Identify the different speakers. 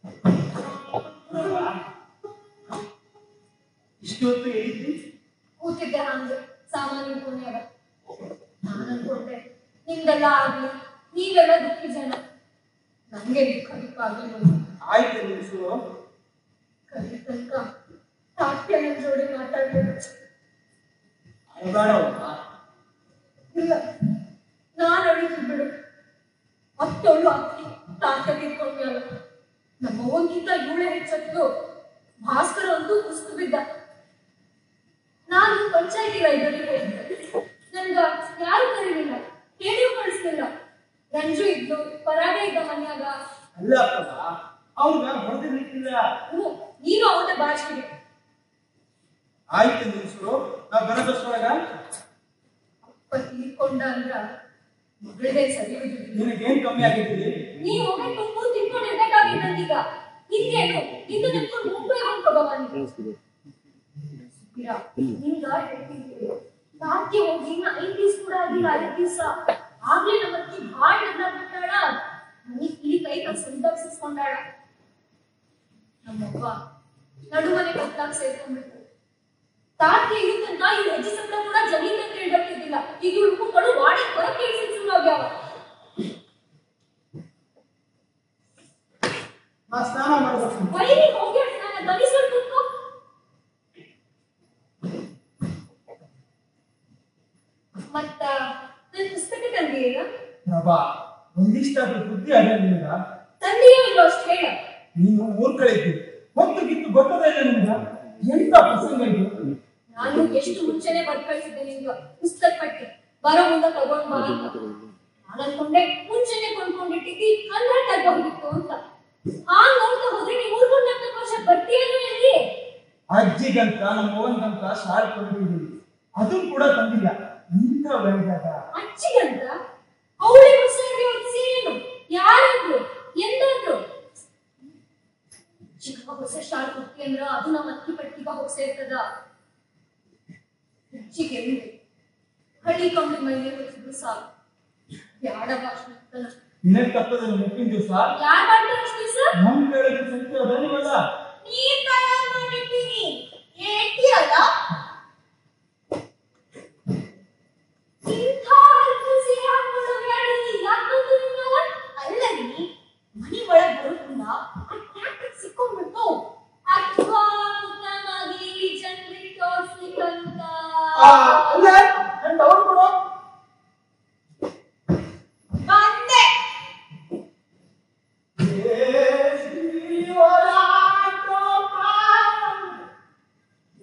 Speaker 1: ಇಷ್ಟು ಹೊತ್ತು ಹೇಳಿದ್ರಿ
Speaker 2: ಕೂತಿದ್ದೆ ಹಂಗೆ ಸಾಮಾನ್ಯ ಪುಣ್ಯವ ನಾನು ಅನ್ಕೊಂಡೆ ನಿಮ್ದೆಲ್ಲ ಆಗ್ಲಿ ನೀವೆಲ್ಲ ದುಃಖಿ ಜನ ನಂಗೆ ದುಃಖ ದುಃಖ ಆಗಿಲ್ಲ
Speaker 1: ಆಯ್ತು ನಿಲ್ಸು
Speaker 2: ಕಲಿ ತನಕ ತಾತ್ಯ ನನ್ ಜೋಡಿ ಮಾತಾಡ್ಬೇಕು
Speaker 1: ಅಳಬೇಡವ್ವ.
Speaker 2: ಇಲ್ಲ ನಾನು ಅಳಿತು ಬಿಡು ಅತ್ತೋಳು ಅತ್ತಿ ತಾತ ತಿಳ್ಕೊಂಡ್ಯಾಳ ನಮ್ಮ ಅವ್ವಗಿಂತ ಇವಳೆ ಹೆಚ್ಚತ್ತು ಭಾಸ್ಕರ ಅಂತೂ ಕುಸ್ತು ಬಿದ್ದ ನಾನು ಪಂಚಾಯತಿ ಲೈಬ್ರರಿಗೆ ಹೋಗಿದ್ದೆ ನನ್ಗ ಯಾರು ಕರೀಲಿಲ್ಲ ಹೇಳಿಯೂ ಕಳಿಸ್ಲಿಲ್ಲ ರಂಜು ಇದ್ದು ಪರಾಗ ಇದ್ದ ಮನ್ಯಾಗ
Speaker 1: ಅಲ್ಲ ಅಪ್ಪಗ ಅವ್ಗ ಹೊಡೆದಿರ್ಲಿಕ್ಕಿಲ್ಲ
Speaker 2: ಹ್ಞೂ ನೀನು ಅವನ ಬಾಚಿಗೆ
Speaker 1: ಆಯ್ತು ನಿಲ್ಸು ನಾ ಬರೋದಷ್ಟೊಳಗ
Speaker 2: ಅಪ್ಪ ತೀರ್ಕೊಂಡ ಅಂದ್ರ ಮಗಳದೇ ಸರಿ ಬಿದ್ದಿಲ್ಲ
Speaker 1: ನಿನಗೇನ್ ಕಮ್ಮಿ ಆಗಿದ್ದೀರಿ
Speaker 2: ನೀ ಹೋಗಿ ತುಂಬ ತಿನ್ಕೊಂಡಿರ್ಬೇಕಾಗಿತ್ತಂತೀಗ ಹಿಂಗೇನು ಇಂದು ನಿಂತ್ಕೊಂಡು ಮುಂಬೈ ಹೊಂಟು ಭವಾನಿ ನಿಂಗ ಹೇಳ್ತಿದ್ದೆ ರಾತ್ರಿ ಹೋಗಿ ಇನ್ನ ಐದ್ ದಿವ್ಸ ಕೂಡ ಆಗಿಲ್ಲ ಐದ್ ದಿವ್ಸ ಆಗ್ಲೇ ನಮ್ಮ ಅತ್ತಿ ಭಾಳ ನಗ್ಲಾಡ್ಬಿಟ್ಟಾಳ ಮನಿ ಇಲ್ಲಿ ಕೈ ಸಂತೋಷಿಸ್ಕೊಂಡಾಳ ನಮ್ಮವ್ವ ನಡುಮನೆ ಕತ್ಲಾಗ ಸೇರ್ಕೊಂಡ್ಬಿಟ್ಟು ತಾತ್ಗೆ ಇರುತ್ತಂತ ಇವ್ರ ಹೆಜ್ಜೆ ಸಂಬಳ ಕೂಡ ಜಮೀನ್ ಅಂತ ಹೇಳ್ಬಿಟ್ಟಿದ್ದಿಲ್ಲ ಈಗ ಇವ್ರ ಮುಖಗಳು ವಾಡಿ ಹೊರಗೆ ಕೇಳಿಸಿ ಶುರು ಆಗ್ಯಾವ
Speaker 1: ನಾ ಸ್ನಾನ ಮಾಡ್ಬೇಕು
Speaker 2: ವೈರಿ ಹೋಗಿ ನಾನು ದಲಿಸ್ಕೊಂಡು ಕೂತ್ಕೋ ಮತ್ತ ನನ್ ಪುಸ್ತಕ ತಂದೀಗ
Speaker 1: ಪ್ರಭಾ ಒಂದಿಷ್ಟಾದ್ರೂ ಬುದ್ಧಿ ಅಲ್ಲ ನಿನಗ
Speaker 2: ತಂದೆಯೋ ಇಲ್ಲೋ ಅಷ್ಟು ಹೇಳ
Speaker 1: ನೀನು ಊರ್ ಕಡೆ ಇದ್ದಿ ಹೊತ್ತು ಗಿತ್ತು ಗೊತ್ತದ ಇಲ್ಲ ನಿನಗ ಎಂತ ಪ್ರಸಂಗ ಇದು
Speaker 2: ನಾನು ಎಷ್ಟು ಮುಂಚೆನೆ ಬರ್ದ್ ಕಳ್ಸಿದ್ದೆ ನಿಮ್ಗೆ ಪುಸ್ತಕ ಪಟ್ಟಿ ಬರೋ ಮುಂದೆ ತಗೊಂಡ್ ಬಾ ಅಂತ ನಾನು ಅನ್ಕೊಂಡೆ ಮುಂಚೆನೆ ಕೊಂಡ್ಕೊಂಡಿಟ್ಟಿದ್ದಿ ಕನ್ನಡ ತಗೋಗಿತ್ತು ಅಂತ ಆ ನೋಡ್ತಾ ಹೋದ್ರೆ ನೀವು ಊರ್ಗೊಂಡ್ ನಾಲ್ಕು ವರ್ಷ ಬರ್ತೀಯಲ್ಲ ಎಲ್ಲಿ
Speaker 1: ಅಜ್ಜಿಗಂತ ನಮ್ಮ ಅವ್ವನ್ಗಂತ ಶಾಲೆ ಕೊಂಡಿದ್ದೀವಿ ಅದನ್ನು ಕೂಡ ತಂದಿಲ್ಲ ಇಂಥ ವೇಳೆದಾಗ
Speaker 2: ಅಚ್ಚಿಗಂತ ಅವಳಿಗೆ ಹೊಸ ಅರ್ವಿ ಹೊದಿಸಿರೇನು ಯಾರಂದ್ರು ಎಂದಾದ್ರು ಚಿಕ್ಕ ಹೊಸ ಶಾಲ್ ಕುಟ್ಟಿ ಅಂದ್ರ ಅದು ನಮ್ಮ ಅಕ್ಕಿ ಪಟ್ಟಿಗ ಹೋಗಿ ಸೇರ್ತದ ಅಚ್ಚಿಗೆ ಎಲ್ಲಿ ಹಳ್ಳಿ ಕಂಬಿ ಮೈಲಿ ಹೊತ್ತಿದ್ರು ಸಾಕು ಬ್ಯಾಡ ಭಾಷಣ
Speaker 1: ನಿನಗ್ ತಪ್ಪದ ಮುಪ್ಪಿನ ದಿವಸ
Speaker 2: ಯಾರ್ ಮಾಡ್ತಾರೆ ಅಷ್ಟು ದಿವಸ
Speaker 1: ನಮ್ ಕೇಳಿದ ಸಂಖ್ಯೆ ಅದನ್ನಿವಲ್ಲ
Speaker 2: ನೀನ್